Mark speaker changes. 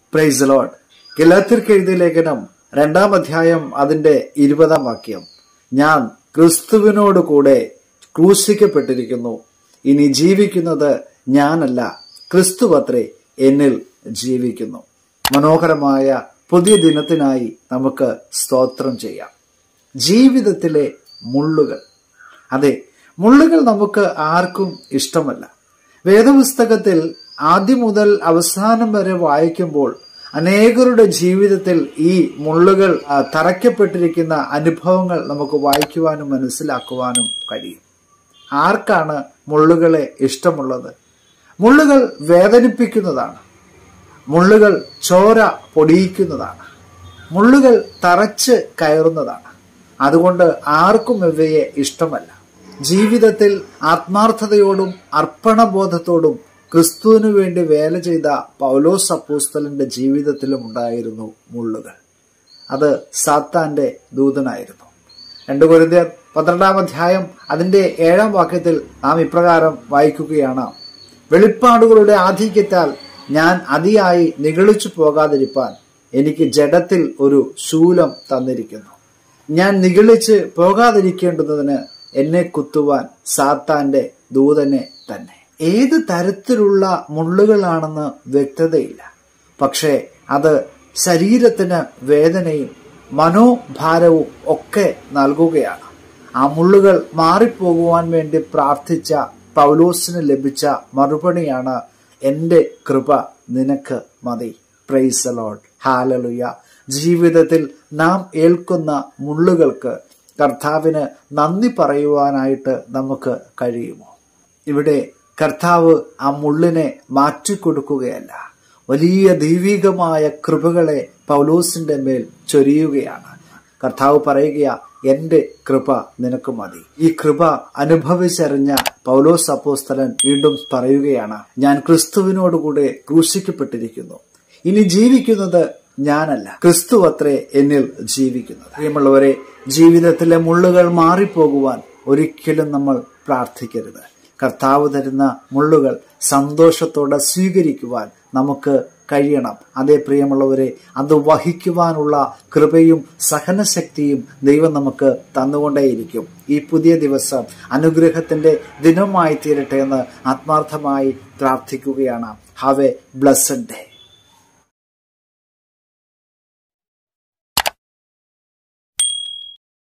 Speaker 1: price load ഗലാത്തിർക്ക് എഴുതിയ ലേഖനം രണ്ടാം അധ്യായം അതിന്റെ ഇരുപതാം വാക്യം ഞാൻ ക്രിസ്തുവിനോട് കൂടെ ക്രൂശിക്കപ്പെട്ടിരിക്കുന്നു ഇനി ജീവിക്കുന്നത് ഞാനല്ല ക്രിസ്തുവത്രേ എന്നിൽ ജീവിക്കുന്നു മനോഹരമായ പുതിയ ദിനത്തിനായി നമുക്ക് സ്തോത്രം ചെയ്യാം ജീവിതത്തിലെ മുള്ളുകൾ അതെ മുള്ളുകൾ നമുക്ക് ആർക്കും ഇഷ്ടമല്ല വേദപുസ്തകത്തിൽ ആദ്യം മുതൽ അവസാനം വരെ വായിക്കുമ്പോൾ അനേകരുടെ ജീവിതത്തിൽ ഈ മുള്ളുകൾ ആ, തറയ്ക്കപ്പെട്ടിരിക്കുന്ന അനുഭവങ്ങൾ നമുക്ക് വായിക്കുവാനും മനസ്സിലാക്കുവാനും കഴിയും ആർക്കാണ് മുള്ളുകളെ ഇഷ്ടമുള്ളത് മുള്ളുകൾ വേദനിപ്പിക്കുന്നതാണ് മുള്ളുകൾ ചോര പൊടിയിക്കുന്നതാണ് മുള്ളുകൾ തറച്ച് കയറുന്നതാണ് അതുകൊണ്ട് ആർക്കും ഇവയെ ഇഷ്ടമല്ല ജീവിതത്തിൽ ആത്മാർത്ഥതയോടും അർപ്പണബോധത്തോടും ക്രിസ്തുവിനു വേണ്ടി വേല ചെയ്ത പൗലോസ് അപ്പോസ്തലന്റെ ജീവിതത്തിലും ഉണ്ടായിരുന്നു മുള്ളുകൾ അത് സാത്താന്റെ ദൂതനായിരുന്നു രണ്ട് കൊരിന്ത്യർ പന്ത്രണ്ടാം അധ്യായം അതിന്റെ ഏഴാം വാക്യത്തിൽ നാം ഇപ്രകാരം വായിക്കുകയാണ് വെളിപ്പാടുകളുടെ ആധിക്യത്താൽ ഞാൻ അതിയായി നിഗളിച്ചു പോകാതിരിപ്പാൻ എനിക്ക് ജഡത്തിൽ ഒരു ശൂലം തന്നിരിക്കുന്നു ഞാൻ നിഗളിച്ച് പോകാതിരിക്കേണ്ടുന്നതിന് എന്നെ കുത്തുവാൻ സാത്താന്റെ ദൂതനെ തന്നെ ഏത് തരത്തിലുള്ള മുള്ളുകളാണെന്ന് വ്യക്തതയില്ല പക്ഷേ അത് ശരീരത്തിന് വേദനയും മനോഭാരവും ഒക്കെ നൽകുകയാണ് ആ മുള്ളുകൾ മാറിപ്പോകുവാൻ വേണ്ടി പ്രാർത്ഥിച്ച പൗലോസിന് ലഭിച്ച മറുപടിയാണ് എന്റെ കൃപ നിനക്ക് മതി പ്രൈസ് ലോഡ് ഹാലലുയ ജീവിതത്തിൽ നാം ഏൽക്കുന്ന മുള്ളുകൾക്ക് കർത്താവിന് നന്ദി പറയുവാനായിട്ട് നമുക്ക് കഴിയുമോ ഇവിടെ കർത്താവ് ആ മുള്ളിനെ മാറ്റിക്കൊടുക്കുകയല്ല വലിയ ദൈവികമായ കൃപകളെ പൗലോസിന്റെ മേൽ ചൊരിയുകയാണ് കർത്താവ് പറയുകയാ എന്റെ കൃപ നിനക്ക് മതി ഈ കൃപ അനുഭവിച്ചറിഞ്ഞ പൗലോസ് അപ്പോസ്തലൻ വീണ്ടും പറയുകയാണ് ഞാൻ ക്രിസ്തുവിനോടുകൂടെ ക്രൂശിക്കപ്പെട്ടിരിക്കുന്നു ഇനി ജീവിക്കുന്നത് ഞാനല്ല ക്രിസ്തു അത്രേ എന്നിൽ ജീവിക്കുന്നത് പ്രിയമുള്ളവരെ ജീവിതത്തിലെ മുള്ളുകൾ മാറിപ്പോകുവാൻ ഒരിക്കലും നമ്മൾ പ്രാർത്ഥിക്കരുത് കർത്താവ് തരുന്ന മുള്ളുകൾ സന്തോഷത്തോടെ സ്വീകരിക്കുവാൻ നമുക്ക് കഴിയണം അതേ പ്രിയമുള്ളവരെ അത് വഹിക്കുവാനുള്ള കൃപയും സഹനശക്തിയും ദൈവം നമുക്ക് തന്നുകൊണ്ടേയിരിക്കും ഈ പുതിയ ദിവസം അനുഗ്രഹത്തിന്റെ ദിനമായി തീരട്ടെ എന്ന് ആത്മാർത്ഥമായി പ്രാർത്ഥിക്കുകയാണ് ഹാവ് എ ബ്ലസ്സഡ് ഡേ